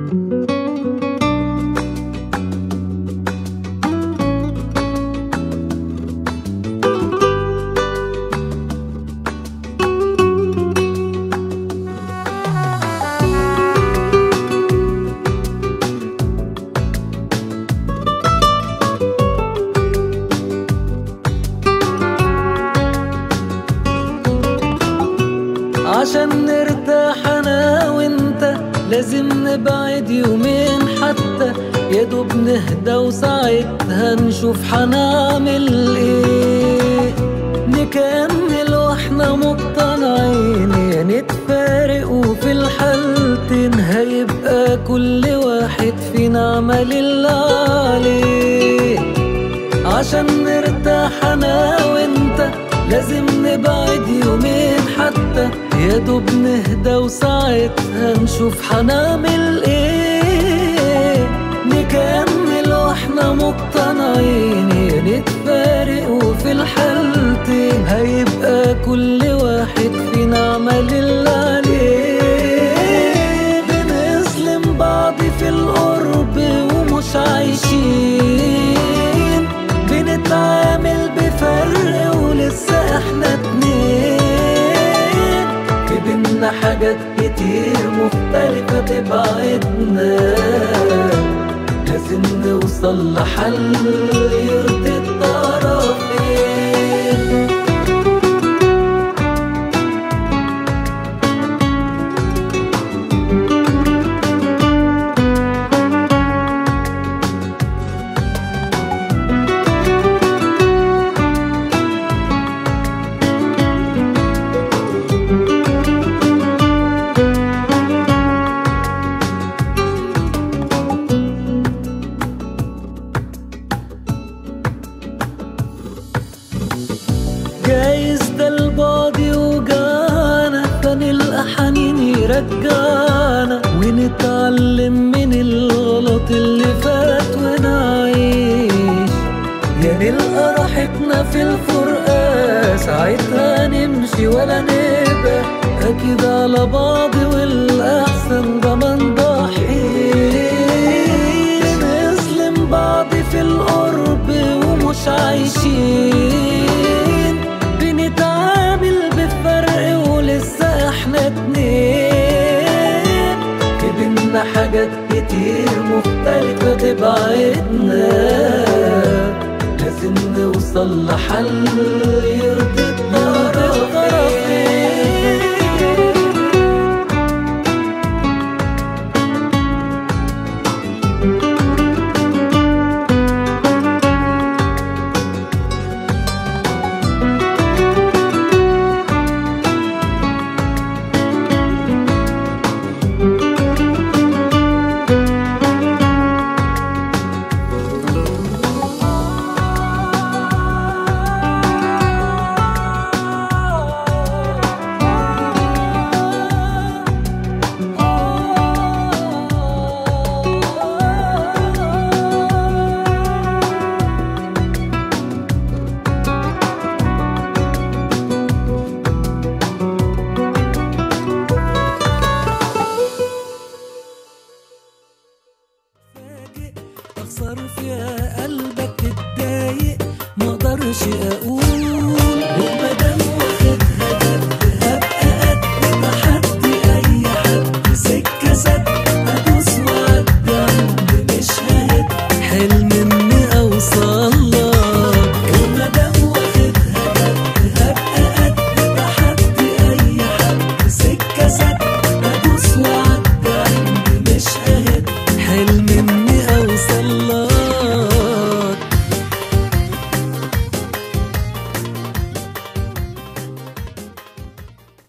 عشان نرتاح انا وانت لازم نبعد يومين حتى يا دوب نهدى وساعتها نشوف حنعمل ايه نكمل واحنا مقتنعين يا نتفارق وفي الحالتين هيبقى كل واحد فينا عمل اللي عليه عشان نرتاح انا وانت لازم نبعد يومين حتى يا دوب نهدى وساعتها نشوف حنعمل ايه نكمل واحنا مقتنعين يا نتفارق وفي الحالتين هيبقى كل واحد فينا عمل اللي عليه بنظلم بعض في القرب ومش عايشين بنتعامل بفرق ولسه احنا اتنين في بينا حاجات كتير مختلفة تبعدنا لازم نوصل لحل يرضي الطرفين جايز ده البعد يوجعنا فنلقى حنين يرجعنا ونتعلم من الغلط اللي فات ونعيش يا نلقى راحتنا في الفرقة ساعتها نمشي ولا نبقى أكيد على بعض والأحسن ده ما نضحيش نظلم بعض في القرب ومش عايشين بنتعامل بفرق ولسه احنا اتنين في بينا حاجات كتير مختلفة تبعدنا لازم نوصل لحل يرضي الطرفين فاجئ اخسر فيها قلبك تتضايق ما اقدرش اقول